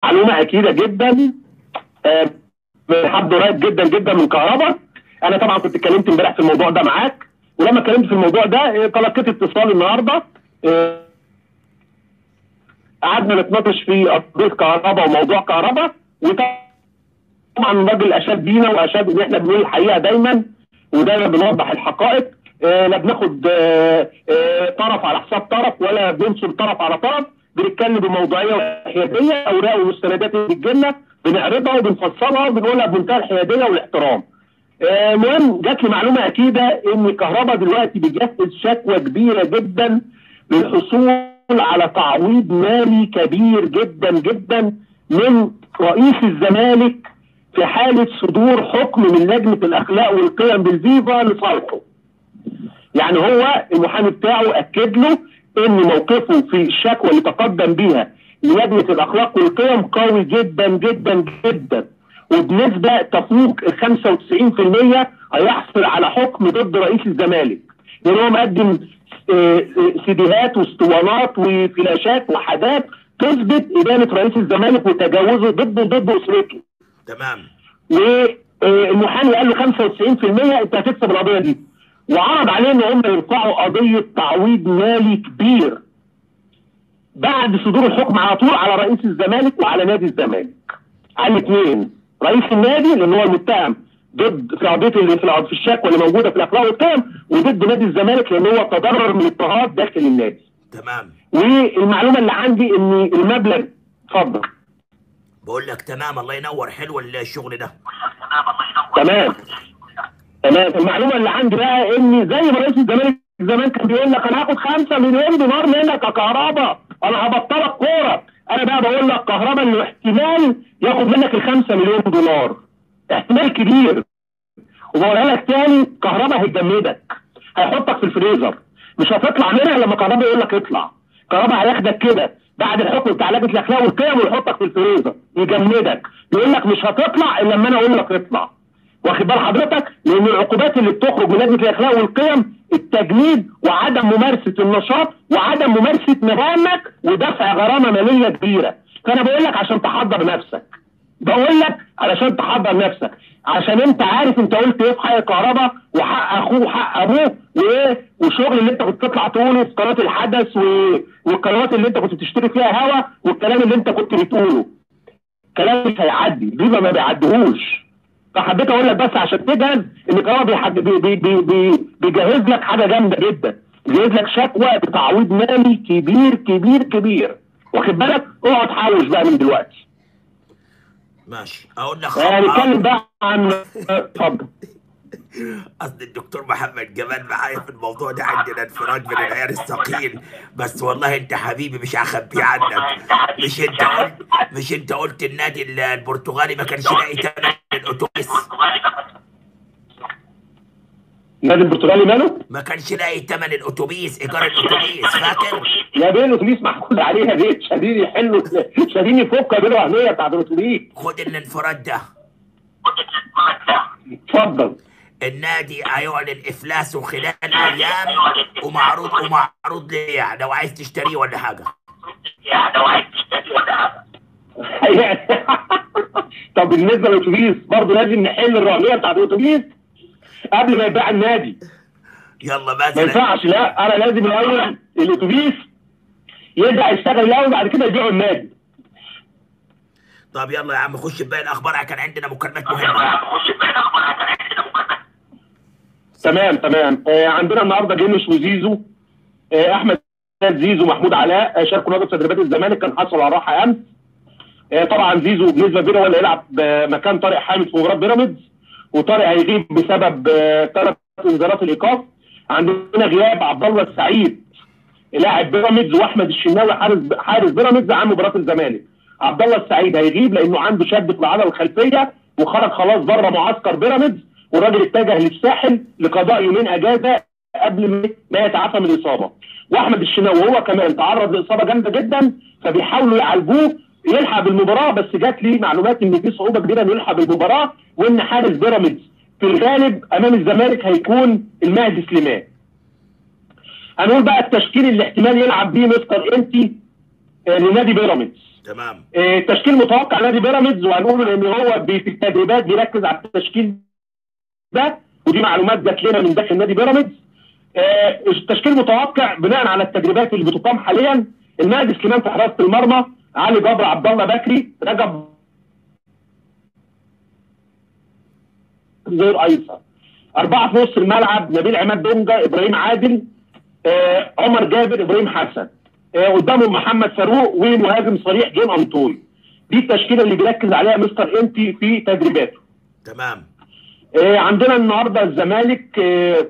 معلومه اكيده جدا آه، من حد قريب جدا جدا من كهرباء انا طبعا كنت اتكلمت امبارح في الموضوع ده معاك ولما اتكلمت في الموضوع ده آه، تلقيت اتصال النهارده آه، قعدنا نتناقش في قضيه كهرباء وموضوع كهرباء وطبعا الراجل اشاد بينا واشاد ان احنا بنقول الحقيقه دايما ودايما بنوضح الحقائق آه، لا بناخد آه، آه، طرف على حساب طرف ولا بننصر طرف على طرف بنتكلم بموضوعيه وحياديه اوراق والمستندات اللي بتجيلنا بنعرضها وبنفصلها وبنقولها بمنتهى الحياديه والاحترام. آه، المهم جات لي معلومه اكيده ان كهرباء دلوقتي بيجهز شكوى كبيره جدا للحصول على تعويض مالي كبير جدا جدا من رئيس الزمالك في حاله صدور حكم من لجنه الاخلاق والقيم بالفيفا لصالحه. يعني هو المحامي بتاعه اكد له ان موقفه في الشكوى اللي تقدم بيها للجنه الاخلاق والقيم قوي جدا جدا جدا وبنسبه تفوق ال 95% هيحصل على حكم ضد رئيس الزمالك لان هو مقدم آه، آه، سيديهات واسطوانات وفلاشات وحاجات تثبت ادانه رئيس الزمالك وتجاوزه ضده ضد اسرته تمام والمحامي قال له 95% انت هتكسب القضيه دي وعرض عليه ان هم يرفعوا قضيه تعويض مالي كبير بعد صدور الحكم على طول على رئيس الزمالك وعلى نادي الزمالك على الاثنين رئيس النادي لان هو المتهم ضد في قضيه اللي في الع- في الشكوى اللي موجوده في الاخلاق والقيم وضد نادي الزمالك لان هو تضرر من اضطهاد داخل النادي تمام والمعلومه اللي عندي ان المبلغ اتفضل بقول لك تمام الله ينور حلو الشغل ده تمام تمام المعلومه اللي عندي بقى ان زي ما رئيس الزمالك زمان كان بيقول لك انا هاخد 5 مليون دولار منك يا كهرباء انا هبطلك كوره انا بقى بقول لك كهرباء انه احتمال ياخد منك ال 5 مليون دولار احتمال كبير وبقولها لك تاني كهرباء هيجمدك هيحطك في الفريزر مش هتطلع منها لما كهرباء يقول لك اطلع كهرباء هياخدك كده بعد الحكم بتاع لجنه الاخلاق والقيم ويحطك في الفريزر يجمدك يقول لك مش هتطلع الا لما انا اقول لك اطلع واخد بال حضرتك لان العقوبات اللي بتخرج من لجنه الاخلاق والقيم التجنيد وعدم ممارسه النشاط وعدم ممارسه مهامك ودفع غرامه ماليه كبيره فانا بقول لك عشان تحضر نفسك بقول لك علشان تحضر نفسك عشان انت عارف انت قلت ايه في حق كهرباء وحق اخوه وحق ابوه وايه والشغل اللي انت كنت تطلع تقوله في قناه الحدث و... والقنوات اللي انت كنت بتشتري فيها هوا والكلام اللي انت كنت بتقوله كلام مش هيعدي بيبقى ما بيعديهوش فحبيت اقول لك بس عشان تجهز ان كهرباء بيحد... بي... بي... بي... بي... بيجهز لك حاجه جامده جدا بيجهز لك شكوى بتعويض مالي كبير كبير كبير واخد بالك اقعد حوش بقى من دلوقتي ماشي اقول لك هنتكلم بقى عن اتفضل اصل الدكتور محمد جمال معايا في الموضوع ده عندنا انفراد من العيار الثقيل بس والله انت حبيبي مش هخبيه عنك مش انت قلت مش انت قلت النادي ال- البرتغالي ما كانش لاقي ثمن الاتوبيس النادي البرتغالي ماله؟ ما كانش لاقي ثمن الاتوبيس ايجار الاتوبيس فاكر يا بيه الاتوبيس محفوظ عليها بيه شادين يحلوا شادين يفكوا بيه الوهميه بتاعت الاتوبيس خد الانفراد ده اتفضل النادي هيعلن افلاسه خلال ايام ومعروض ومعروض ليه لو عايز تشتريه ولا حاجه طب بالنسبه للاتوبيس برضه لازم نحل الرهنيه بتاعت الاتوبيس قبل ما يتباع النادي يلا ما مثلا ينفعش لا انا لازم الاول الاتوبيس يرجع يشتغل الاول وبعد كده يبيعوا النادي طب يلا يا عم خش في باقي الاخبار كان عندنا مكالمات مهمه تمام تمام آه عندنا النهارده جيمس وزيزو آه احمد زيزو محمود علاء آه شاركوا نقطه تدريبات الزمالك كان حصل على راحه امس آه طبعا زيزو بنسبه كبيره هو اللي هيلعب آه، مكان طارق حامد في مباراه بيراميدز وطارق هيغيب بسبب ثلاث انذارات الايقاف عندنا غياب عبد الله السعيد لاعب بيراميدز واحمد الشناوي حارس حارس بيراميدز عن مباراه الزمالك عبد الله السعيد هيغيب لانه عنده شد في العضله الخلفيه وخرج خلاص بره معسكر بيراميدز والراجل اتجه للساحل لقضاء يومين اجازه قبل ما- ما يتعافى من الاصابه واحمد الشناوي هو كمان تعرض لاصابه جامده جدا فبيحاولوا يعالجوه يلحق بالمباراه بس جات لي معلومات ان في صعوبه كبيره انه يلحق بالمباراه وان حارس بيراميدز في الغالب امام الزمالك هيكون المهدي سليمان هنقول بقى التشكيل اللي احتمال يلعب بيه مستر انتي آه، لنادي بيراميدز تمام آه، تشكيل متوقع نادي بيراميدز وهنقول ان هو بي- في التدريبات بيركز على التشكيل ده ودي معلومات جات لنا من داخل نادي بيراميدز آه، التشكيل متوقع بناء على التدريبات اللي بتقام حاليا النادي سليمان في حراسه المرمى علي جبر عبد الله بكري رجب زير ايسر اربعه في نص الملعب نبيل عماد دونجا ابراهيم عادل آه، عمر جابر ابراهيم حسن آه، قدامهم محمد فاروق ومهاجم صريح جون انطوي دي التشكيله اللي بيركز عليها مستر انتي في تدريباته تمام آه، عندنا النهارده الزمالك آه،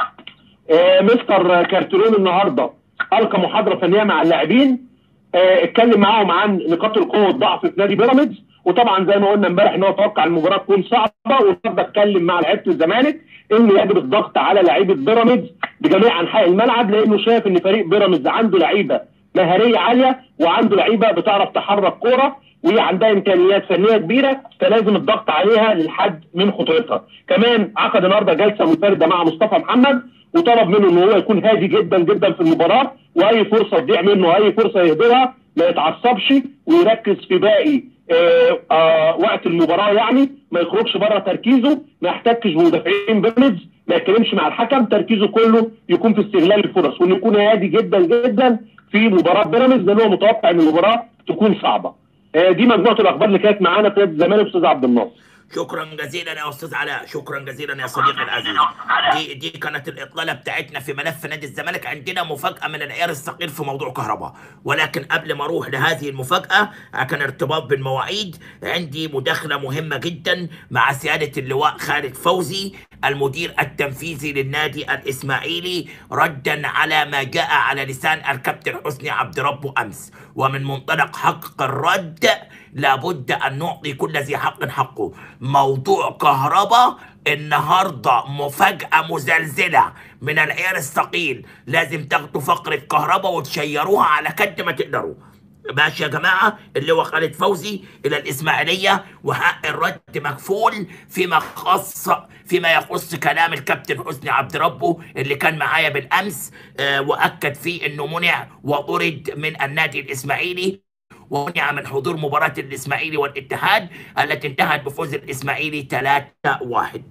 آه، مستر كارترون النهارده القى محاضره فنيه مع اللاعبين آه، اتكلم معاهم عن نقاط القوه والضعف في نادي بيراميدز وطبعا زي ما قلنا امبارح ان هو توقع المباراه تكون صعبه والنهارده اتكلم مع لعيبه الزمالك انه يجب الضغط على لعيبه بيراميدز بجميع انحاء الملعب لانه شايف ان فريق بيراميدز عنده لعيبه مهاريه عاليه وعنده لعيبه بتعرف تحرك كوره وعندها امكانيات فنيه كبيره فلازم الضغط عليها للحد من خطوتها. كمان عقد النهارده جلسه منفرده مع مصطفى محمد وطلب منه ان هو يكون هادي جدا جدا في المباراه واي فرصه تضيع منه اي فرصه يهدرها ما يتعصبش ويركز في باقي آه آه وقت المباراه يعني ما يخرجش بره تركيزه ما يحتكش بمدافعين بيراميدز ما يتكلمش مع الحكم تركيزه كله يكون في استغلال الفرص وانه يكون هادي جدا جدا في مباراه بيراميدز لان هو متوقع ان المباراه تكون صعبه. آه دي مجموعه الاخبار اللي كانت معانا في نادي الزمالك استاذ عبد الناصر. شكرا جزيلا يا استاذ علاء شكرا جزيلا يا صديقي العزيز دي دي كانت الاطلاله بتاعتنا في ملف نادي الزمالك عندنا مفاجاه من العيار الثقيل في موضوع كهرباء ولكن قبل ما اروح لهذه المفاجاه كان ارتباط بالمواعيد عندي مداخله مهمه جدا مع سياده اللواء خالد فوزي المدير التنفيذي للنادي الاسماعيلي ردا على ما جاء على لسان الكابتن حسني عبد ربه امس ومن منطلق حق الرد لابد ان نعطي كل ذي حق حقه موضوع كهرباء النهارده مفاجاه مزلزله من العيار الثقيل لازم تاخدوا فقره كهرباء وتشيروها على قد ما تقدروا ماشي يا جماعة اللي هو خالد فوزي إلى الإسماعيلية وحق الرد مكفول فيما خص فيما يخص كلام الكابتن حسني عبد ربه اللي كان معايا بالأمس آه وأكد فيه إنه منع وطرد من النادي الإسماعيلي ومنع من حضور مباراة الإسماعيلي والاتحاد التي انتهت بفوز الإسماعيلي 3-1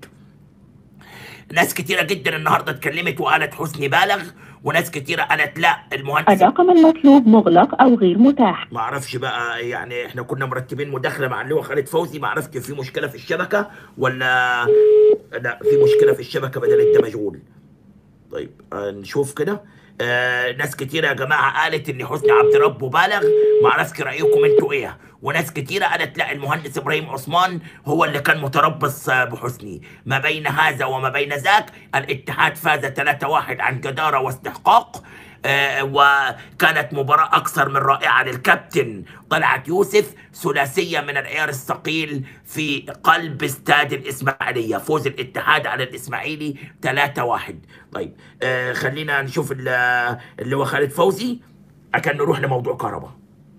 ناس كتيرة جدا النهاردة اتكلمت وقالت حسني بالغ وناس كتيرة قالت لا المهندس الرقم المطلوب مغلق أو غير متاح ما اعرفش بقى يعني احنا كنا مرتبين مداخله مع اللواء خالد فوزي ما عرفت في مشكله في الشبكه ولا لا في مشكله في الشبكه بدل انت مشغول طيب آه، نشوف كده آه ناس كتيرة يا جماعة قالت إن حسني عبد ربه بالغ ما عرفش رأيكم أنتوا إيه وناس كتيرة قالت لا المهندس إبراهيم عثمان هو اللي كان متربص آه، بحسني ما بين هذا وما بين ذاك الاتحاد فاز 3-1 عن جدارة واستحقاق آه، وكانت مباراة أكثر من رائعة للكابتن طلعت يوسف ثلاثية من العيار الثقيل في قلب استاد الإسماعيلية فوز الاتحاد على الإسماعيلي 3-1 طيب آه خلينا نشوف ال- اللي هو خالد فوزي عشان نروح لموضوع كهرباء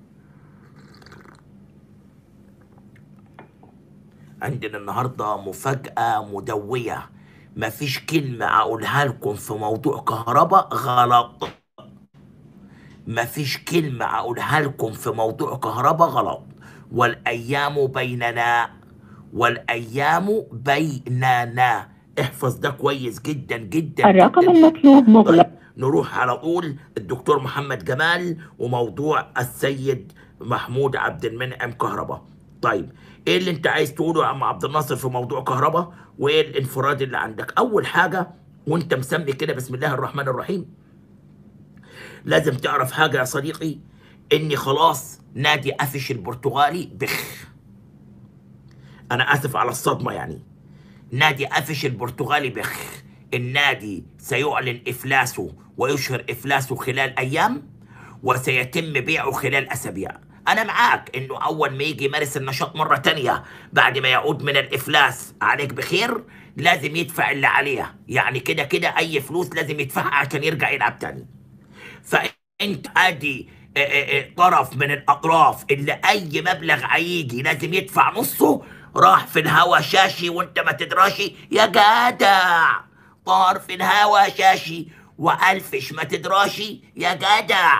عندنا النهارده مفاجأة مدوية مفيش كلمة أقولها لكم في موضوع كهرباء غلط مفيش كلمة أقولها لكم في موضوع كهرباء غلط والأيام بيننا والأيام بيننا احفظ ده كويس جدا جدا الرقم جدا. المطلوب مغلق طيب نروح على طول الدكتور محمد جمال وموضوع السيد محمود عبد المنعم كهرباء طيب ايه اللي انت عايز تقوله يا عم عبد الناصر في موضوع كهرباء وايه الانفراد اللي عندك اول حاجه وانت مسمي كده بسم الله الرحمن الرحيم لازم تعرف حاجه يا صديقي اني خلاص نادي افش البرتغالي بخ انا اسف على الصدمه يعني نادي افش البرتغالي بخ النادي سيعلن افلاسه ويشهر افلاسه خلال ايام وسيتم بيعه خلال اسابيع انا معاك انه اول ما يجي يمارس النشاط مره تانية بعد ما يعود من الافلاس عليك بخير لازم يدفع اللي عليه يعني كده كده اي فلوس لازم يدفعها عشان يرجع يلعب تاني فانت ادي اه اه اه طرف من الاطراف اللي اي مبلغ هيجي لازم يدفع نصه راح في الهوا شاشي وانت ما تدراشي يا جدع طار في الهوا شاشي والفش ما تدراشي يا جدع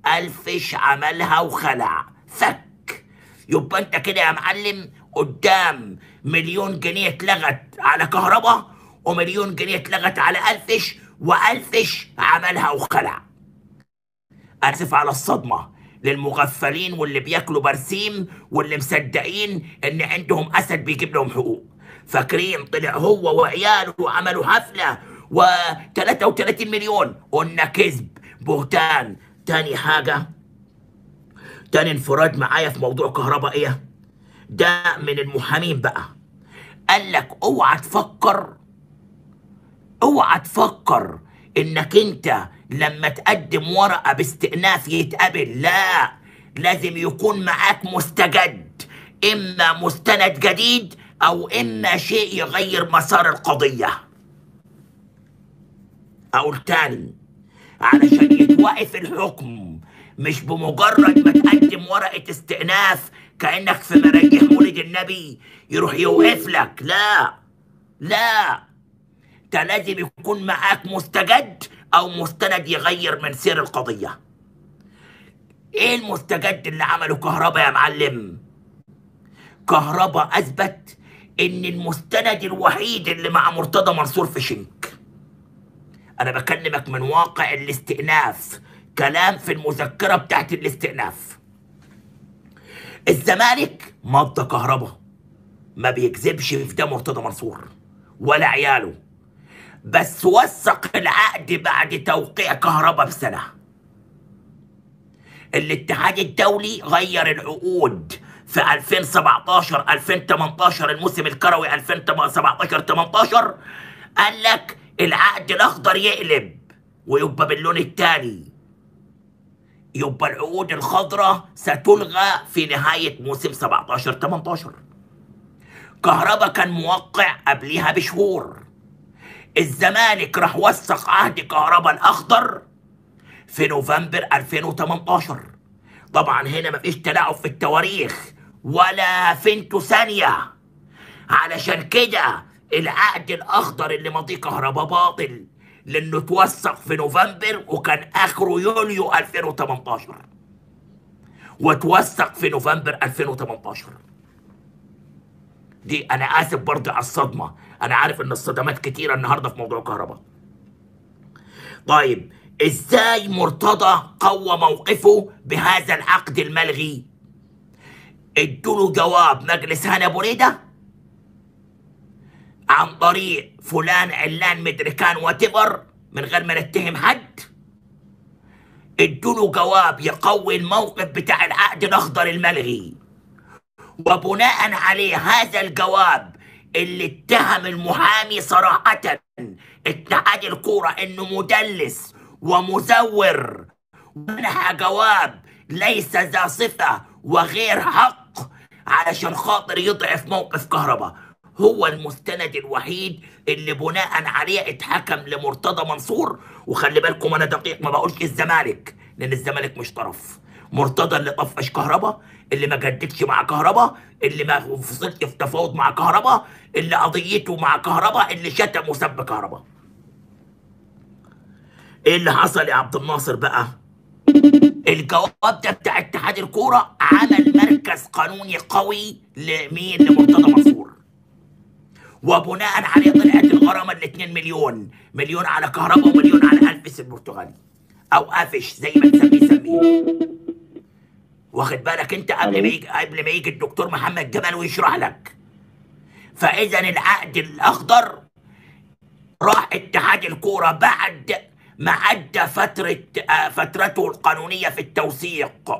الفش عملها وخلع فك يبقى انت كده يا معلم قدام مليون جنيه اتلغت على كهرباء ومليون جنيه اتلغت على الفش والفش عملها وخلع اسف على الصدمه للمغفلين واللي بياكلوا برسيم واللي مصدقين ان عندهم اسد بيجيب لهم حقوق فاكرين طلع هو وعياله وعملوا حفله و33 مليون قلنا كذب بهتان تاني حاجه تاني انفراد معايا في موضوع كهرباء ايه ده من المحامين بقى قال لك اوعى تفكر اوعى تفكر انك انت لما تقدم ورقه باستئناف يتقبل لا لازم يكون معاك مستجد اما مستند جديد او اما شيء يغير مسار القضيه اقول تاني علشان يتوقف الحكم مش بمجرد ما تقدم ورقه استئناف كانك في مراجيح مولد النبي يروح يوقف لك لا لا انت لازم يكون معاك مستجد او مستند يغير من سير القضيه ايه المستجد اللي عمله كهرباء يا معلم كهرباء اثبت ان المستند الوحيد اللي مع مرتضى منصور في شنك انا بكلمك من واقع الاستئناف كلام في المذكره بتاعت الاستئناف الزمالك مضى كهرباء ما بيكذبش في ده مرتضى منصور ولا عياله بس وثق العقد بعد توقيع كهرباء بسنه الاتحاد الدولي غير العقود في 2017 2018 الموسم الكروي 2017 18 قال لك العقد الاخضر يقلب ويبقى باللون التاني يبقى العقود الخضراء ستلغى في نهاية موسم 17 18 كهربا كان موقع قبلها بشهور الزمالك راح وثق عهد كهربا الأخضر في نوفمبر 2018 طبعا هنا مفيش تلاعب في التواريخ ولا فنتو ثانية علشان كده العقد الأخضر اللي مضيه كهربا باطل لأنه توثق في نوفمبر وكان آخره يوليو 2018 وتوثق في نوفمبر 2018 دي أنا آسف برضه على الصدمة أنا عارف إن الصدمات كتيرة النهاردة في موضوع كهرباء طيب ازاي مرتضى قوى موقفه بهذا العقد الملغي ادوا جواب مجلس هنا بريده عن طريق فلان علان مدركان وتبر من غير ما نتهم حد ادوا جواب يقوي الموقف بتاع العقد الاخضر الملغي وبناء عليه هذا الجواب اللي اتهم المحامي صراحة اتحاد الكورة انه مدلس ومزور ومنح جواب ليس ذا صفة وغير حق علشان خاطر يضعف موقف كهرباء هو المستند الوحيد اللي بناء عليه اتحكم لمرتضى منصور وخلي بالكم انا دقيق ما بقولش الزمالك لان الزمالك مش طرف مرتضى اللي طفش كهرباء اللي ما جددش مع كهرباء اللي ما فصلت في تفاوض مع كهرباء اللي قضيته مع كهرباء اللي شتم وسب كهرباء ايه اللي حصل يا عبد الناصر بقى الجواب ده بتاع اتحاد الكوره عمل مركز قانوني قوي لمين لمرتضى منصور وبناء عليه طلعت الغرامه ال 2 مليون مليون على كهرباء ومليون على الفس البرتغالي او افش زي ما تسميه سميه واخد بالك انت قبل ما يجي قبل ما يجي الدكتور محمد جمال ويشرح لك فاذا العقد الاخضر راح اتحاد الكوره بعد ما عدى فتره آه، فترته القانونيه في التوثيق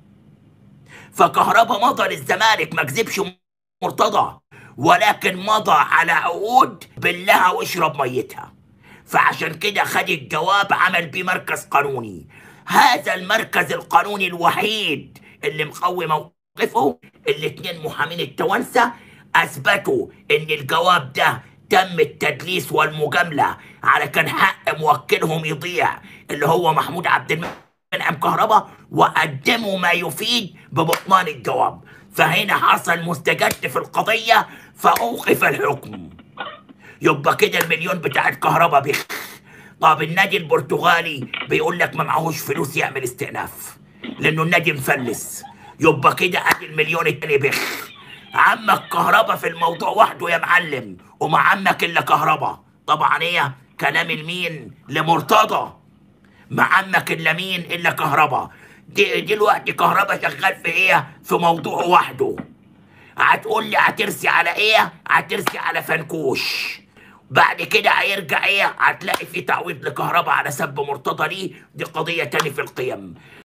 فكهربا مضى للزمالك ما كذبش مرتضى ولكن مضى على عقود بالله واشرب ميتها فعشان كده خد الجواب عمل بيه مركز قانوني هذا المركز القانوني الوحيد اللي مقوي موقفه الاتنين محامين التوانسة اثبتوا ان الجواب ده تم التدليس والمجاملة على كان حق موكلهم يضيع اللي هو محمود عبد المنعم كهربا وقدموا ما يفيد ببطلان الجواب فهنا حصل مستجد في القضية فأوقف الحكم يبقى كده المليون بتاع الكهرباء بخ طب النادي البرتغالي بيقول لك ما معهوش فلوس يعمل استئناف لانه النادي مفلس يبقى كده ادي المليون التاني بخ عمك كهربا في الموضوع وحده يا معلم ومع عمك الا كهربا طبعا ايه كلام المين لمرتضى مع عمك الا مين الا كهربا دي دلوقتي كهربا شغال في ايه في موضوع وحده هتقول لي هترسي على ايه هترسي على فنكوش بعد كده هيرجع ايه هتلاقي في تعويض لكهربا على سب مرتضى ليه دي قضية تاني في القيم